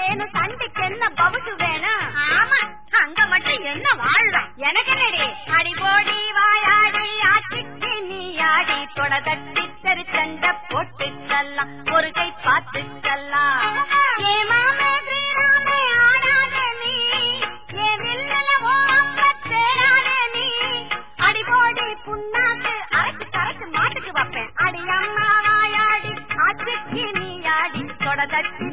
வேணும் சண்டைக்கு என்ன பவுசு வேணும் ஆமா அங்க மட்டும் என்ன வாழலாம் எனக்கு என்னடி அடி போடி வாயாடி ஆச்சிக்கு நீ ஆடி தொட தட்டி தெரு சண்டை போட்டுக்கலாம் ஒரு கை பார்த்துக்கலாம் ஏ மாமே ஸ்ரீராமே ஆடாதே நீ ஏ வில்லல ஓ அப்பா தேடாதே நீ அடி போடி புண்ணாக்கு அரைச்சு கரைச்சு மாட்டுக்கு வைப்பேன் அடி அம்மா வாயாடி ஆச்சிக்கு நீ ஆடி தொட தட்டி